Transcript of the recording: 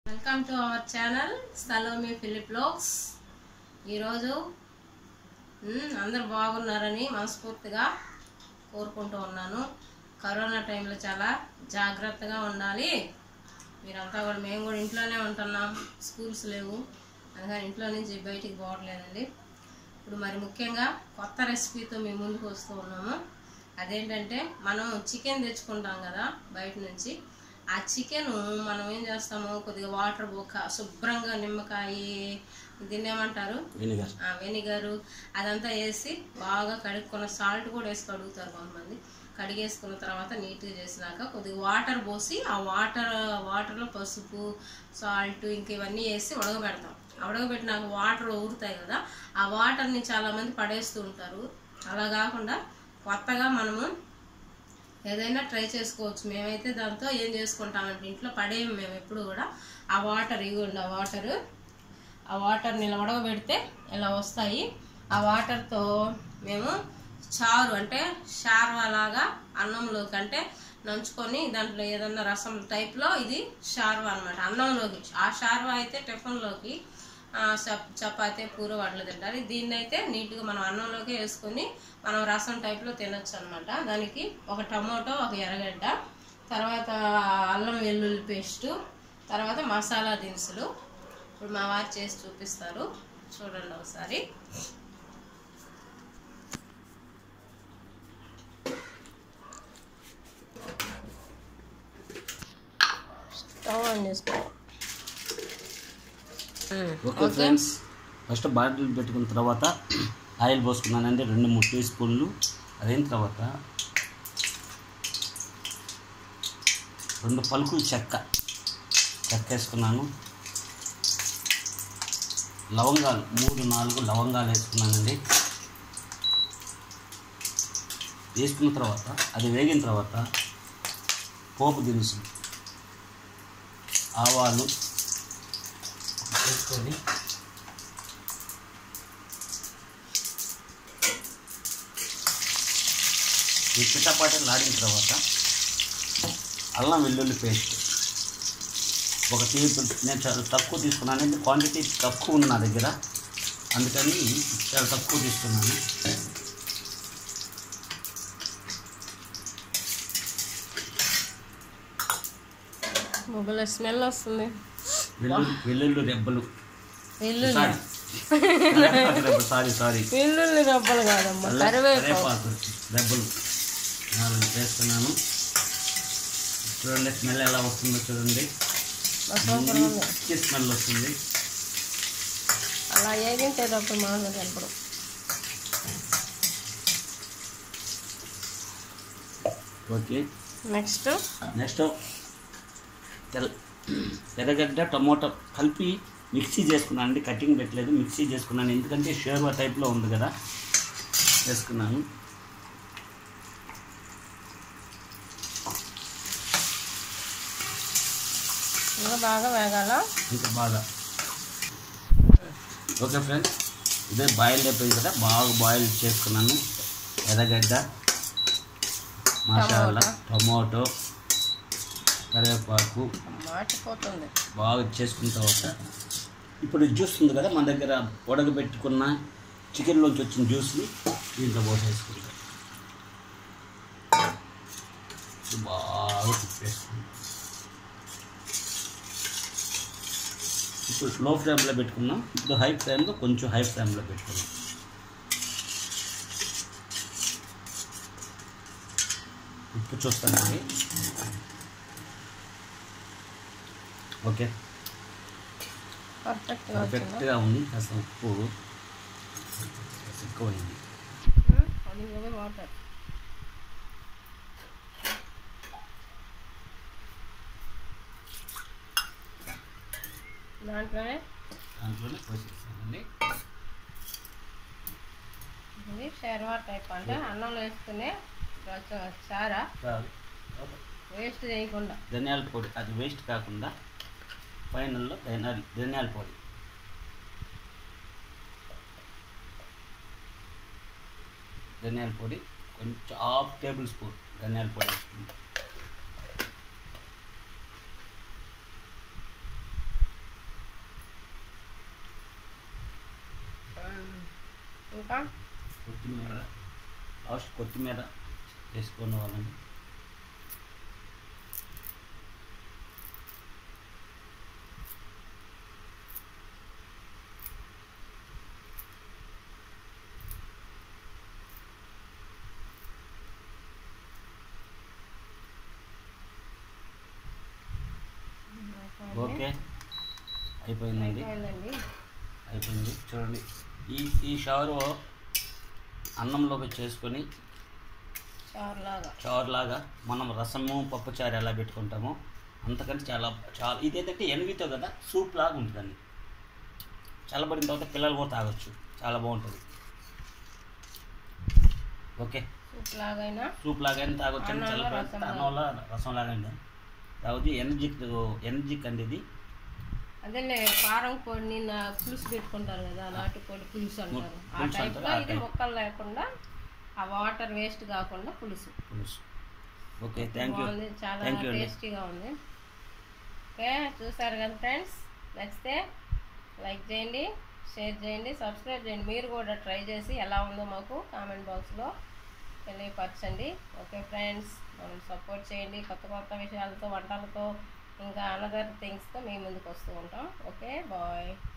Welcome to our channel Salomi Philip లోక్స్ ఈరోజు మ్, అందరు బాగున్నారని మనస్ఫూర్తిగా కోరుకుంటూ ఉన్నాను కరోనా టైంలో చాలా జాగ్రత్తగా ఉండాలి మీరంతా కూడా మేము కూడా ఇంట్లోనే ఉంటున్నాం స్కూల్స్ లేవు అందుకని ఇంట్లో నుంచి బయటికి పోవట్లేదండి ఇప్పుడు మరి ముఖ్యంగా కొత్త రెసిపీతో మేము ముందుకు వస్తూ ఉన్నాము అదేంటంటే మనం చికెన్ తెచ్చుకుంటాం కదా బయట నుంచి ఆ చికెన్ మనం ఏం చేస్తాము కొద్దిగా వాటర్ బొక్క శుభ్రంగా నిమ్మకాయ దీన్ని ఏమంటారు వినిగర్ ఆ వెనిగరు అదంతా వేసి బాగా కడుక్కున్న సాల్ట్ కూడా వేసి కడుగుతారు కొంతమంది కడిగేసుకున్న తర్వాత నీట్గా చేసినాక కొద్దిగా వాటర్ పోసి ఆ వాటర్ వాటర్లో పసుపు సాల్ట్ ఇంక ఇవన్నీ వేసి ఉడకబెడతాం ఆ ఉడకబెట్టినాక వాటర్ ఊరుతాయి కదా ఆ వాటర్ని చాలామంది పడేస్తూ ఉంటారు అలా కాకుండా కొత్తగా మనము ఏదైనా ట్రై చేసుకోవచ్చు మేమైతే దాంతో ఏం చేసుకుంటామంటే ఇంట్లో పడేయం మేము ఎప్పుడు కూడా ఆ వాటర్ ఇవ్వండి ఆ వాటరు ఆ వాటర్ని ఇలా ఉడకబెడితే ఇలా వస్తాయి ఆ వాటర్తో మేము చారు అంటే షార్వా లాగా అన్నంలోకి అంటే నంచుకొని దాంట్లో ఏదన్నా రసం టైప్లో ఇది షార్వా అనమాట అన్నంలోకి ఆ షార్వా అయితే టిఫిన్లోకి ఆ, చప్ చపాతీ పూర వాటిలో తింటారు దీన్ని అయితే నీట్గా మనం అన్నంలోకి వేసుకొని మనం రసం టైప్లో తినొచ్చు అనమాట దానికి ఒక టమోటో ఒక ఎర్రగడ్డ తర్వాత అల్లం వెల్లుల్లి పేస్టు తర్వాత మసాలా దినుసులు ఇప్పుడు మా వారు చేసి చూపిస్తారు చూడండి ఒకసారి స్టవ్ ఆన్ చేసుకో ఓకే ఫ్రెండ్స్ ఫస్ట్ బాటిల్ పెట్టుకున్న తర్వాత ఆయిల్ పోసుకున్నానండి రెండు మూడు టీ స్పూన్లు అదైన తర్వాత రెండు పలుకులు చెక్క చెక్క వేసుకున్నాను లవంగాలు మూడు నాలుగు లవంగాలు వేసుకున్నానండి వేసుకున్న తర్వాత అది వేగిన తర్వాత పోపు దినుసులు ఆవాలు వేసుకొని ఈ చిట్టపాటలు ఆడిన తర్వాత అల్లం వెల్లుల్లి పేస్ట్ ఒక టీ నేను చాలా తక్కువ తీసుకున్నాను అంటే క్వాంటిటీ తక్కువ ఉంది నా దగ్గర అందుకని చాలా తక్కువ తీసుకున్నాను మొబైల్ స్మెల్ వస్తుంది వెల్లుల్లి వెల్లుల్లి రెబ్బలు వెల్లుల్లి సారీ సారీ సారీ వెల్లుల్లి రబ్బలు కాదమ్మా కరివేపాకు కరివేపాకు రెబ్బలు నాలుగు వేస్తున్నాను చూడండి స్మెల్ ఎలా వస్తుందో చూడండి సూపర్ ఉంది మంచి స్మెల్ వస్తుంది అలా ఏగించేటప్పుడు మామూలుగా కనపడం ఓకే నెక్స్ట్ నెక్స్ట్ తెల్ల ఎర్రగడ్డ టమోటా కలిపి మిక్సీ చేసుకున్నాను అండి కటింగ్ పెట్టలేదు మిక్సీ చేసుకున్నాను ఎందుకంటే షేర్వా టైప్లో ఉంది కదా వేసుకున్నాను ఇంకా బాగా వేగాల ఇంకా బాగా ఓకే ఫ్రెండ్స్ ఇదే బాయిల్ అయిపోయింది కదా బాగా బాయిల్ చేసుకున్నాను ఎర్రగడ్డ మసాలా టమోటో కరివేపాకు మాటిపోతుంది బాగా చేసుకున్న తర్వాత ఇప్పుడు జ్యూస్ ఉంది కదా మన దగ్గర ఉడకబెట్టుకున్న చికెన్లోంచి వచ్చిన జ్యూస్ని దీంట్లో పోసేసుకుంటాం ఇది బాగా తిప్పేసుకుంటాం ఇప్పుడు స్లో ఫ్లేమ్లో పెట్టుకున్నాం ఇప్పుడు హై ఫ్లేమ్లో కొంచెం హై ఫ్లేమ్లో పెట్టుకున్నాం ఉప్పు చూస్తానండి ఓకే పర్ఫెక్ట్గా వచ్చిందా పర్ఫెక్ట్గా ఉంది కాస్త ఉప్పు కాస్త ఎక్కువైంది అది ఇవే వాటర్ దాంట్లోనే దాంట్లోనే పోసేసానండి ఇది షెర్వా టైప్ అంటే అన్నంలో వేసుకునే రచ- చారా చాలు. వేస్ట్ చేయకుండా ధనియాల పొడి అది వేస్ట్ కాకుండా ఫైనల్లో ధనియాల ధనియాల పొడి ధనియాల పొడి కొంచెం హాఫ్ టేబుల్ స్పూన్ ధనియాల పొడి వేసుకుంటాం ఇంకా కొత్తిమీర లాస్ట్ కొత్తిమీర వేసుకునే వాళ్ళని ఓకే అయిపోయిందండి అయిపోయిందండి అయిపోయింది చూడండి ఈ ఈ షవరు అన్నంలోకి చేసుకొని చారులాగా చారులాగా మనం రసము పప్పుచారు ఎలా పెట్టుకుంటామో అంతకంటే చాలా చాలా ఇదేంటంటే ఎనిమితో కదా సూప్ లాగా ఉంటుందండి చల్లబడిన తర్వాత పిల్లలు కూడా తాగొచ్చు చాలా బాగుంటుంది ఓకే సూప్ లాగైనా సూప్ లాగానే తాగొచ్చు అండి అన్నంలో చల్లబడి రసం అన్నంలో రసం లాగండి తాగొచ్చు ఎనర్జిక్ ఎనర్జిక్ అండి ఇది అదేలే కారం పొడి నా- పులుసు పెట్టుకుంటారు కదా నాటు పొడి పులుసు అంటారు ఆ పులుసు టైప్ అంటారు, లో ఆ ఇది type. ముక్కలు లేకుండా ఆ వాటర్ వేస్ట్ కాకుండా పులుసు పులుసు ఓకే థ్యాంక్ యూ బాగుంది చాలా థ్యాంక్ యూ అండి టేస్టీగా ఉంది ఓకే చూసారు కదా ఫ్రెండ్స్ నచ్చితే లైక్ చేయండి షేర్ చేయండి సబ్స్క్రైబ్ చేయండి మీరు కూడా ట్రై చేసి ఎలా ఉందో మాకు కామెంట్ బాక్స్లో తెలియపరచండి ఓకే ఫ్రెండ్స్ మనం సపోర్ట్ చేయండి కొత్త కొత్త విషయాలతో వంటలతో ఇంకా అనదర్ థింగ్స్తో మీ ముందుకు వస్తూ ఉంటాం ఓకే బాయ్